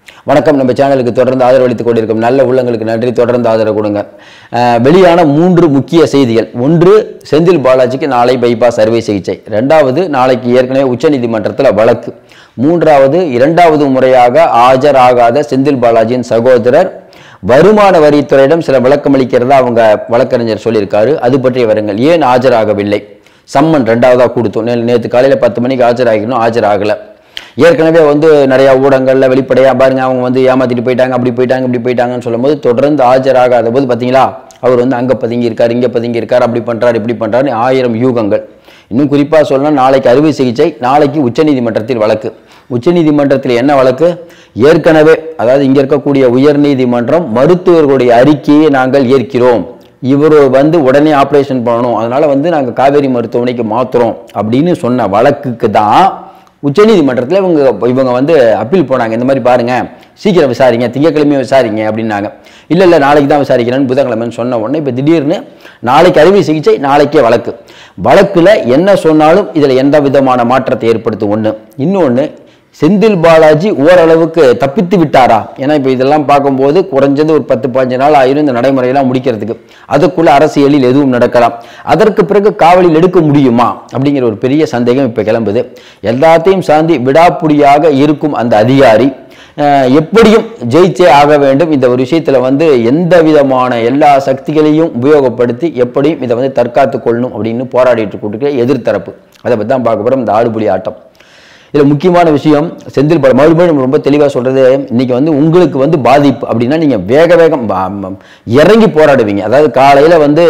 வணக்கம் நம்ம சேனலுக்கு தொடர்ந்து ஆதரவளித்துக் கொண்டிருக்கும் நல்ல உள்ளங்களுக்கு நன்றி தொடர்ந்து ஆதரவு கொடுங்க அஹ், வெளியான மூன்று முக்கிய செய்திகள் ஒன்று செந்தில் பாலாஜிக்கு நாளை பைபாஸ் அறுவை சிகிச்சை ரெண்டாவது நாளைக்கு ஏற்கனவே உச்சநீதிமன்றத்தில் வழக்கு மூன்றாவது இரண்டாவது முறையாக ஆஜராகாத செந்தில் பாலாஜியின் சகோதரர் வருமான வரித்துறையிடம் சில விளக்கம் அளிக்கிறதா அவங்க வழக்கறிஞர் சொல்லியிருக்காரு அது பற்றிய வருங்கள் ஏன் ஆஜராகவில்லை சம்மன் ரெண்டாவதாக கொடுத்தோம் நே நேற்று காலையில் பத்து மணிக்கு ஆஜராகணும் ஆஜராகலை ஏற்கனவே வந்து நிறைய ஊடகங்களில் வெளிப்படையாக பாருங்க அவங்க வந்து ஏமாத்திட்டு போயிட்டாங்க அப்படி போயிட்டாங்க இப்படி போயிட்டாங்கன்னு சொல்லும்போது தொடர்ந்து ஆஜராகாத போது பார்த்தீங்களா அவர் வந்து அங்கே பதுங்கி இருக்கார் இங்கே பதுங்கி இருக்கார் அப்படி பண்ணுறாரு இப்படி பண்ணுறாரு ஆயிரம் யூகங்கள் இன்னும் குறிப்பாக சொல்லணும் நாளைக்கு அறுவை சிகிச்சை நாளைக்கு உச்சநீதிமன்றத்தில் வழக்கு உச்சநீதிமன்றத்தில் என்ன வழக்கு ஏற்கனவே அதாவது இங்கே இருக்கக்கூடிய உயர்நீதிமன்றம் மருத்துவர்களுடைய அறிக்கையை நாங்கள் ஏற்கிறோம் இவர் வந்து உடனே ஆப்ரேஷன் பண்ணணும் அதனால வந்து நாங்கள் காவேரி மருத்துவமனைக்கு மாத்துறோம் அப்படின்னு சொன்ன வழக்குக்கு தான் உச்சநீதிமன்றத்தில் இவங்க இவங்க வந்து அப்பீல் போனாங்க இந்த மாதிரி பாருங்க சீக்கிரம் விசாரிங்க திங்கக்கிழமையும் விசாரிங்க அப்படின்னாங்க இல்லை இல்லை நாளைக்கு தான் விசாரிக்கிறேன்னு புதன்கிழமைன்னு சொன்ன உடனே இப்போ திடீர்னு நாளைக்கு அறுவை சிகிச்சை நாளைக்கே வழக்கு வழக்கில் என்ன சொன்னாலும் இதில் எந்த விதமான மாற்றத்தை ஏற்படுத்தும் ஒன்று இன்னொன்று செந்தில் பாலாஜி ஓரளவுக்கு தப்பித்து விட்டாரா ஏன்னா இப்போ இதெல்லாம் பார்க்கும்போது குறைஞ்சது ஒரு பத்து பதினஞ்சு நாள் ஆயிரும் இந்த நடைமுறையெல்லாம் முடிக்கிறதுக்கு அதுக்குள்ள அரசியலில் எதுவும் நடக்கலாம் அதற்கு பிறகு காவலில் எடுக்க முடியுமா அப்படிங்கிற ஒரு பெரிய சந்தேகம் இப்போ கிளம்புது எல்லாத்தையும் சாந்தி விடாப்புடியாக இருக்கும் அந்த அதிகாரி அஹ், எப்படியும் ஜெயிச்சே ஆக வேண்டும் இந்த ஒரு விஷயத்தில் வந்து எந்த விதமான எல்லா சக்திகளையும் உபயோகப்படுத்தி எப்படியும் இதை வந்து தற்காத்து கொள்ளணும் அப்படின்னு போராடிட்டு இருக்கிற எதிர்த்தரப்பு அதை பற்றி தான் பார்க்க போகிறோம் இந்த ஆடுபுலி ஆட்டம் இதில் முக்கியமான விஷயம் செந்தில் பால் மறுபடியும் நம்ம ரொம்ப தெளிவாக சொல்கிறது இன்னைக்கு வந்து உங்களுக்கு வந்து பாதிப்பு அப்படின்னா நீங்கள் வேக வேகம் ப- ம- இறங்கி போராடுவீங்க அதாவது காலையில் வந்து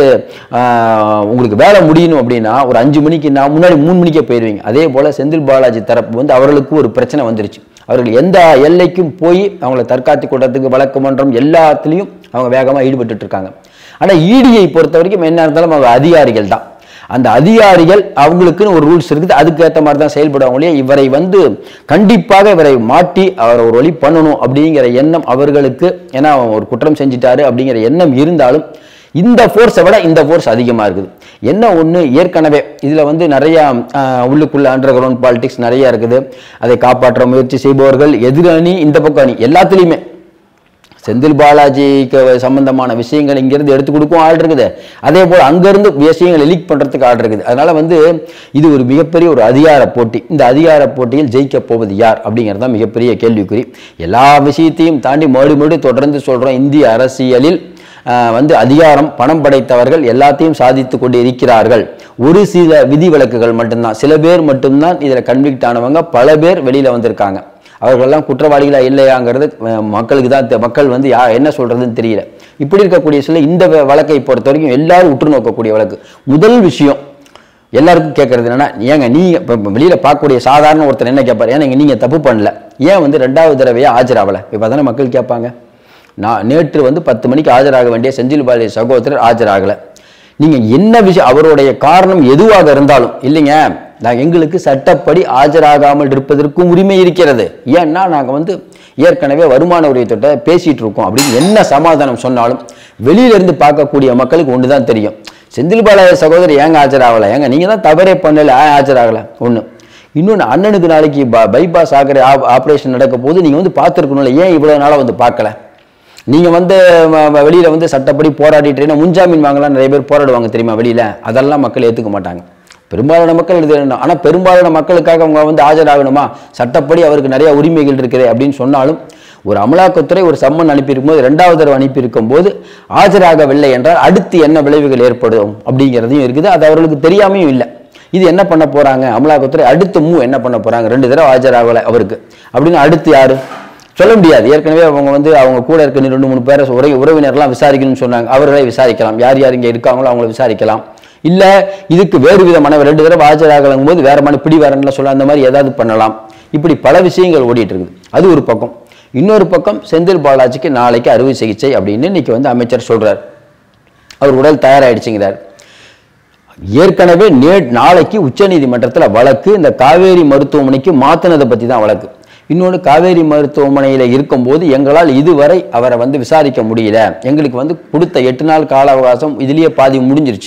ஆஹ், உங்களுக்கு வேலை முடியணும் அப்படின்னா ஒரு அஞ்சு மணிக்கு நான் முன்னாடி மூணு மணிக்கே போயிடுவீங்க அதே போல் செந்தில் பாலாஜி தரப்பு வந்து அவர்களுக்கு ஒரு பிரச்சனை வந்துருச்சு அவர்கள் எந்த எல்லைக்கும் போய் அவங்கள தற்காத்து கொள்றதுக்கு வழக்கு மன்றம் எல்லாத்துலேயும் அவங்க வேகமாக ஈடுபட்டுட்டு இருக்காங்க ஆனால் ஈடியை பொறுத்த வரைக்கும் என்ன இருந்தாலும் அவங்க அதிகாரிகள் தான் அந்த அதிகாரிகள் அவங்களுக்குன்னு ஒரு ரூல்ஸ் இருக்குது அதுக்கு ஏற்ற மாதிரி தான் செயல்படுவாங்களே இவரை வந்து கண்டிப்பாக இவரை மாட்டி அவரை ஒரு வழி பண்ணணும் அப்படிங்கிற எண்ணம் அவர்களுக்கு ஏன்னா அவன் ஒரு குற்றம் செஞ்சிட்டாரு அப்படிங்கிற எண்ணம் இருந்தாலும் இந்த ஃபோர்ஸை விட இந்த ஃபோர்ஸ் அதிகமாக இருக்குது என்ன ஒன்று ஏற்கனவே இதில் வந்து நிறையா ஆஹ், உள்ளுக்குள்ள அண்டர் கிரவுண்ட் பாலிடிக்ஸ் நிறைய இருக்குது அதை காப்பாற்ற முயற்சி செய்பவர்கள் எதிர் அணி இந்த பக்கம் அணி எல்லாத்துலேயுமே செந்தில் பாலாஜிக்கு சம்பந்தமான விஷயங்கள் இங்கிருந்து எடுத்து கொடுக்கும் ஆள் இருக்குது அதே போல் அங்கிருந்து விஷயங்களை லீக் பண்றதுக்கு ஆள் இருக்குது அதனால வந்து இது ஒரு மிகப்பெரிய ஒரு அதிகார போட்டி இந்த அதிகார போட்டியில் ஜெயிக்க போவது யார் அப்படிங்கிறது தான் மிகப்பெரிய கேள்விக்குறி எல்லா விஷயத்தையும் தாண்டி மறுபடி மறுபடி தொடர்ந்து சொல்றோம் இந்திய அரசியலில் ஆஹ், வந்து அதிகாரம் பணம் படைத்தவர்கள் எல்லாத்தையும் சாதித்து கொண்டு இருக்கிறார்கள் ஒரு சில விதிவிலக்குகள் மட்டும்தான் சில பேர் மட்டும்தான் இதில் கன்விக்ட் ஆனவங்க பல பேர் வெளியில வந்திருக்காங்க அவர்களெல்லாம் குற்றவாளிகளா இல்லையாங்கிறது அஹ், மக்களுக்கு தான் தெ- மக்கள் வந்து யா என்ன சொல்றதுன்னு தெரியல இப்படி இருக்கக்கூடிய சில இந்த வ- வழக்கை பொறுத்த வரைக்கும் எல்லாரும் உற்று நோக்கக்கூடிய வழக்கு முதல் விஷயம் எல்லாருக்கும் கேட்கறது என்னன்னா ஏங்க நீங்க இப்போ வெளியில பார்க்கக்கூடிய சாதாரண ஒருத்தர் என்ன கேட்பாரு ஏன்னா நீங்க தப்பு பண்ணல ஏன் வந்து ரெண்டாவது தடவையா ஆஜராகல இப்போ தானே மக்கள் கேட்பாங்க நான் நேற்று வந்து பத்து மணிக்கு ஆஜராக வேண்டிய செந்தில் பாலாஜி சகோதரர் ஆஜராகல நீங்க என்ன விஷயம் அவருடைய காரணம் எதுவாக இருந்தாலும் இல்லைங்க நான் எங்களுக்கு சட்டப்படி ஆஜராகாமல் இருப்பதற்கும் உரிமை இருக்கிறது ஏன்னா நாங்க வந்து ஏற்கனவே வருமான வரித்துறை பேசிட்டு இருக்கோம் அப்படின்னு என்ன சமாதானம் சொன்னாலும் வெளியில இருந்து பார்க்கக்கூடிய மக்களுக்கு ஒன்று தான் தெரியும் செந்தில் பாலாஜி சகோதரர் ஏங்க ஆஜராகல ஏங்க நீங்க தான் தவறே பண்ணல ஏன் ஆஜராகல ஒண்ணு இன்னொன்று அண்ணனுக்கு நாளைக்கு ப- பைபாஸ் ஆகிற ஆப்ரேஷன் நடக்க போது நீங்க வந்து பார்த்துருக்கணும்ல ஏன் இவ்வளவு நாளா வந்து பார்க்கல நீங்க வந்து ம- ம- வெளியில வந்து சட்டப்படி போராடிட்டு ஏன்னா முன்ஜாமீன் வாங்கலாம் நிறைய பேர் போராடுவாங்க தெரியுமா வெளியில அதெல்லாம் மக்கள் ஏத்துக்க மாட்டாங்க பெரும்பாலான மக்கள் இது என்ன- ஆனா பெரும்பாலான மக்களுக்காக அவங்க வந்து ஆஜராகணுமா சட்டப்படி அவருக்கு நிறைய உரிமைகள் இருக்குது அப்படின்னு சொன்னாலும் ஒரு அமலாக்கத்துறை ஒரு சம்மன் அனுப்பியிருக்கும் போது ரெண்டாவது தடவை அனுப்பியிருக்கும் போது ஆஜராகவில்லை என்றால் அடுத்து என்ன விளைவுகள் ஏற்படும் அப்படிங்கிறதையும் இருக்குது அது அவர்களுக்கு தெரியாமையும் இல்லை இது என்ன பண்ண போறாங்க அமலாக்கத்துறை அடுத்து மூ என்ன பண்ண போறாங்க ரெண்டு தடவை ஆஜராகலை அவருக்கு அப்படின்னு அடுத்து யாரு சொல்ல முடியாது ஏற்கனவே அவங்க வந்து அவங்க கூட இருக்க இன்னும் ரெண்டு மூணு பேரை உரை உறவினர்லாம் விசாரிக்கணும்னு சொன்னாங்க அவர்களை விசாரிக்கலாம் யார் யார் இங்கே இருக்காங்களோ அவங்கள விசாரிக்கலாம் இல்ல இதுக்கு வேறு விதமான ரெண்டு தடவை ஆஜராகலும் போது வேற மாதிரி பிடிவாரன்ல சொல்ல அந்த மாதிரி ஏதாவது பண்ணலாம் இப்படி பல விஷயங்கள் ஓடிட்டு இருக்குது அது ஒரு பக்கம் இன்னொரு பக்கம் செந்தில் பாலாஜிக்கு நாளைக்கு அறுவை சிகிச்சை அப்படின்னு இன்னைக்கு வந்து அமைச்சர் சொல்றார் அவர் உடல் தயாராயிடுச்சுங்கிறார் ஏற்கனவே நே நாளைக்கு உச்சநீதிமன்றத்தில் வழக்கு இந்த காவேரி மருத்துவமனைக்கு மாத்தினதை பற்றி தான் வழக்கு இன்னொன்று காவேரி மருத்துவமனையில் இருக்கும்போது எங்களால் இதுவரை அவரை வந்து விசாரிக்க முடியல எங்களுக்கு வந்து கொடுத்த எட்டு நாள் கால அவகாசம் இதுலேயே பாதி முடிஞ்சிருச்சு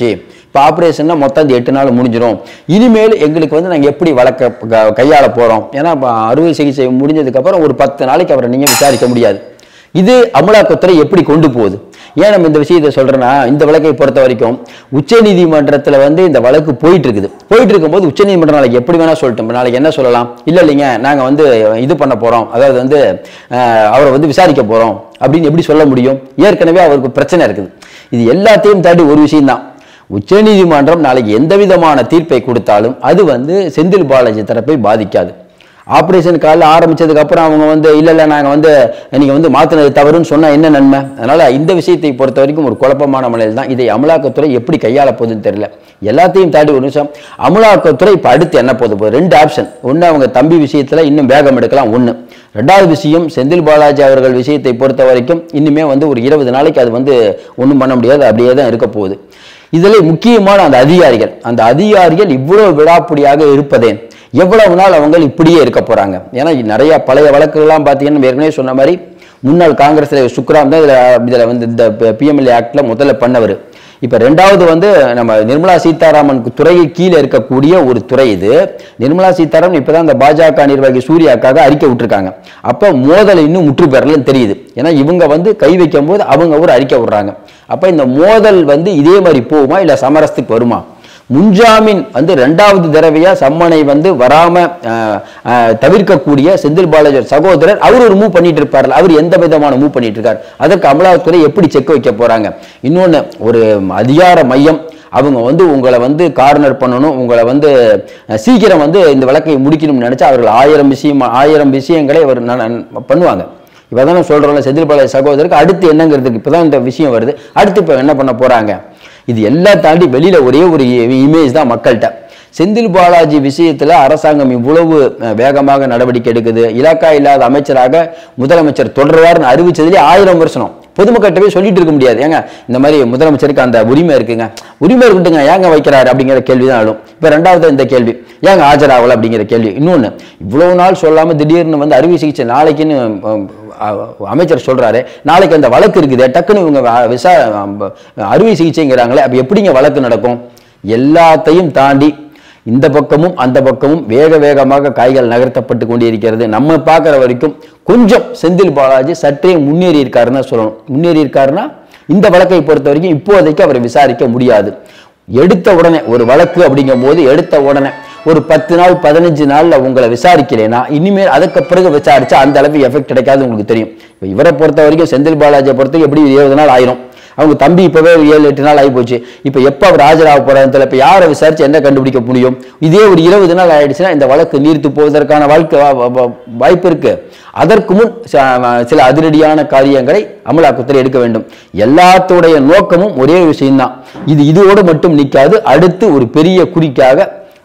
இப்போ ஆப்ரேஷன்னா மொத்தம் இந்த எட்டு நாள் முடிஞ்சிடும் இனிமேல் எங்களுக்கு வந்து நாங்கள் எப்படி வளர்க்க க- கையாள போகிறோம் ஏன்னா இப்போ அறுவை சிகிச்சை முடிஞ்சதுக்கப்புறம் ஒரு பத்து நாளைக்கு அவரை நீங்கள் விசாரிக்க முடியாது இது அமலாக்கத்துறை எப்படி கொண்டு போகுது ஏன் நம்ம இந்த விஷயத்தை சொல்றேன்னா இந்த வழக்கை பொறுத்த வரைக்கும் உச்சநீதிமன்றத்தில் வந்து இந்த வழக்கு போயிட்டு இருக்குது போயிட்டு இருக்கும்போது உச்சநீதிமன்றம் நாளைக்கு எப்படி வேணா சொல்லட்டும் நாளைக்கு என்ன சொல்லலாம் இல்லை இல்லைங்க நாங்கள் வந்து இது பண்ண போறோம் அதாவது வந்து அஹ், அவரை வந்து விசாரிக்க போறோம் அப்படின்னு எப்படி சொல்ல முடியும் ஏற்கனவே அவருக்கு பிரச்சனை இருக்குது இது எல்லாத்தையும் தாண்டி ஒரு விஷயம்தான் உச்சநீதிமன்றம் நாளைக்கு எந்த விதமான தீர்ப்பை கொடுத்தாலும் அது வந்து செந்தில் பாலாஜி தரப்பை பாதிக்காது ஆப்ரேஷன் காலைல ஆரம்பிச்சதுக்கு அப்புறம் அவங்க வந்து இல்ல இல்ல நாங்க வந்து நீங்க வந்து மாத்தினது தவறுன்னு சொன்னா என்ன நன்மை அதனால இந்த விஷயத்தை பொறுத்த வரைக்கும் ஒரு குழப்பமான மலையில் தான் இதை அமலாக்கத்துறை எப்படி கையாள போகுதுன்னு தெரியல எல்லாத்தையும் தாண்டி ஒரு நிமிஷம் அமலாக்கத்துறை இப்ப அடுத்து என்ன போகுது இப்போ ரெண்டு ஆப்ஷன் ஒண்ணு அவங்க தம்பி விஷயத்துல இன்னும் வேகம் எடுக்கலாம் ஒண்ணு ரெண்டாவது விஷயம் செந்தில் பாலாஜி அவர்கள் விஷயத்தை பொறுத்த வரைக்கும் இன்னுமே வந்து ஒரு இருபது நாளைக்கு அது வந்து ஒன்றும் பண்ண முடியாது அப்படியே தான் இருக்க போகுது இதில் முக்கியமான அந்த அதிகாரிகள் அந்த அதிகாரிகள் இவ்வளவு விடாப்பிடியாக இருப்பதே எவ்வளவு நாள் அவங்க இப்படியே இருக்க போறாங்க ஏன்னா நிறைய பழைய வழக்குகள்லாம் பார்த்தீங்கன்னா ஏற்கனவே சொன்ன மாதிரி முன்னாள் காங்கிரஸ் தலைவர் சுக்ராம் தான் இதில் இதில் வந்து இந்த பிஎம்எல்ஏ ஆக்டில் முதல்ல பண்ணவர் இப்போ ரெண்டாவது வந்து நம்ம நிர்மலா சீதாராமன் துறையை கீழே இருக்கக்கூடிய ஒரு துறை இது நிர்மலா சீதாராமன் இப்பதான் இந்த பாஜக நிர்வாகி சூர்யாக்காக அறிக்கை விட்டுருக்காங்க அப்போ மோதல் இன்னும் முற்று பெறலன்னு தெரியுது ஏன்னா இவங்க வந்து கை வைக்கும் போது அவங்க ஒரு அறிக்கை விடுறாங்க அப்போ இந்த மோதல் வந்து இதே மாதிரி போகுமா இல்லை சமரசத்துக்கு வருமா முன்ஜாமீன் வந்து ரெண்டாவது தடவையா சம்மனை வந்து வராம அஹ், அஹ், தவிர்க்கக்கூடிய செந்தில் பாலாஜி சகோதரர் அவர் ஒரு மூவ் பண்ணிட்டு இருப்பார் அவர் எந்த விதமான மூவ் பண்ணிட்டு இருக்கார் அதற்கு அமலாக்கத்துறை எப்படி செக் வைக்க போறாங்க இன்னொன்னு ஒரு அதிகார மையம் அவங்க வந்து உங்களை வந்து கார்னர் பண்ணணும் உங்களை வந்து அஹ், சீக்கிரம் வந்து இந்த வழக்கை முடிக்கணும்னு நினைச்சா அவர்கள் ஆயிரம் விஷயம் ஆயிரம் விஷயங்களை அவர் ந- ந- பண்ணுவாங்க இப்போ தான் சொல்கிறோம்ல செந்தில் பாலாஜி சகோதரருக்கு அடுத்து என்னங்கிறதுக்கு இப்போ தான் இந்த விஷயம் வருது அடுத்து இப்போ என்ன பண்ண போகிறாங்க இது எல்லாம் தாண்டி வெளியில் ஒரே ஒரு இமேஜ் தான் மக்கள்கிட்ட செந்தில் பாலாஜி விஷயத்தில் அரசாங்கம் இவ்வளவு அஹ், வேகமாக நடவடிக்கை எடுக்குது இலாக்கா இல்லாத அமைச்சராக முதலமைச்சர் தொடர்வார்னு அறிவிச்சதுலேயே ஆயிரம் வருஷம் பொதுமக்கள்கிட்ட போய் சொல்லிட்டு இருக்க முடியாது ஏங்க இந்த மாதிரி முதலமைச்சருக்கு அந்த உரிமை இருக்குங்க உரிமை இருக்கட்டுங்க ஏங்க வைக்கிறாரு அப்படிங்கிற கேள்வி தான் ஆளும் இப்போ ரெண்டாவது இந்த கேள்வி ஏங்க ஆஜராகல அப்படிங்கிற கேள்வி இன்னொன்று இவ்வளவு நாள் சொல்லாமல் திடீர்னு வந்து அறுவை சிகிச்சை நாளைக்குன்னு அஹ், அஹ், அமைச்சர் சொல்றாரு நாளைக்கு அந்த வழக்கு இருக்குது டக்குன்னு இவங்க வ- விசா அஹ், அறுவை சிகிச்சைங்கிறாங்களே அப்போ எப்படிங்க வழக்கு நடக்கும் எல்லாத்தையும் தாண்டி இந்த பக்கமும் அந்த பக்கமும் வேக வேகமாக காய்கள் நகர்த்தப்பட்டு கொண்டிருக்கிறது நம்ம பார்க்குற வரைக்கும் கொஞ்சம் செந்தில் பாலாஜி சற்றே முன்னேறி இருக்காருன்னு தான் சொல்லணும் முன்னேறி இருக்காருன்னா இந்த வழக்கை பொறுத்த வரைக்கும் இப்போதைக்கு அவரை விசாரிக்க முடியாது எடுத்த உடனே ஒரு வழக்கு அப்படிங்கும் போது எடுத்த உடனே ஒரு பத்து நாள் பதினஞ்சு நாள்ல உங்களை விசாரிக்கலைன்னா இனிமேல் அதுக்கு பிறகு விசாரிச்சா அந்த அளவுக்கு எஃபெக்ட் கிடைக்காது உங்களுக்கு தெரியும் இப்போ இவரை பொறுத்த வரைக்கும் செந்தில் பாலாஜியை பொறுத்த வரைக்கும் எப்படி இருபது நாள் ஆயிரும் அவங்க தம்பி இப்பவே ஒரு ஏழு எட்டு நாள் ஆகி போச்சு இப்போ எப்போ அவர் ஆஜராக போறாருன்னு தெரியல இப்போ யாரை விசாரிச்சு என்ன கண்டுபிடிக்க முடியும் இதே ஒரு இருபது நாள் ஆயிடுச்சுன்னா இந்த வழக்கு நீர்த்து போவதற்கான வாழ்க்கை வா- வா- வா- வாய்ப்பு இருக்கு அதற்கு முன் ச- சில அதிரடியான காரியங்களை அமலாக்கத்துறை எடுக்க வேண்டும் எல்லாத்துடைய நோக்கமும் ஒரே விஷயம்தான் இது இதோடு மட்டும் நிற்காது அடுத்து ஒரு பெரிய குறிக்காக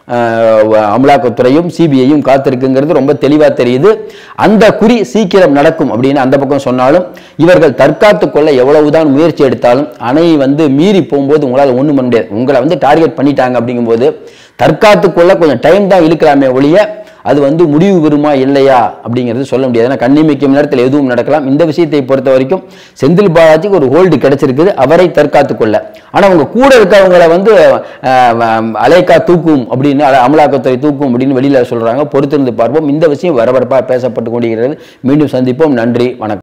ஆஹ் அமலாக்கத்துறையும் சிபிஐயும் காத்திருக்குங்கிறது ரொம்ப தெளிவா தெரியுது அந்த குறி சீக்கிரம் நடக்கும் அப்படின்னு அந்த பக்கம் சொன்னாலும் இவர்கள் தற்காத்து கொள்ள எவ்வளவுதான் முயற்சி எடுத்தாலும் அணை வந்து மீறி போகும்போது உங்களால் ஒண்ணும் பண்ண முடியாது உங்களை வந்து டார்கெட் பண்ணிட்டாங்க அப்படிங்கும்போது தற்காத்து கொள்ள கொஞ்சம் டைம் தான் இழுக்கலாமே ஒழிய அது வந்து முடிவு பெறுமா இல்லையா அப்படிங்கிறது சொல்ல முடியாது ஏன்னா கண்ணிமைக்கும் நேரத்தில் எதுவும் நடக்கலாம் இந்த விஷயத்தை பொறுத்த வரைக்கும் செந்தில் பாலாஜிக்கு ஒரு ஹோல்டு கிடைச்சிருக்குது அவரை தற்காத்து கொள்ள ஆனா அவங்க கூட இருக்கவங்களை வந்து அஹ், அஹ், அலேக்கா தூக்கும் அப்படின்னு அல- அமலாக்கத்துறை தூக்கும் அப்படின்னு வெளியில சொல்றாங்க பொறுத்திருந்து பார்ப்போம் இந்த விஷயம் வரபரப்பாக பேசப்பட்டு கொண்டிருக்கிறது மீண்டும் சந்திப்போம் நன்றி வணக்கம்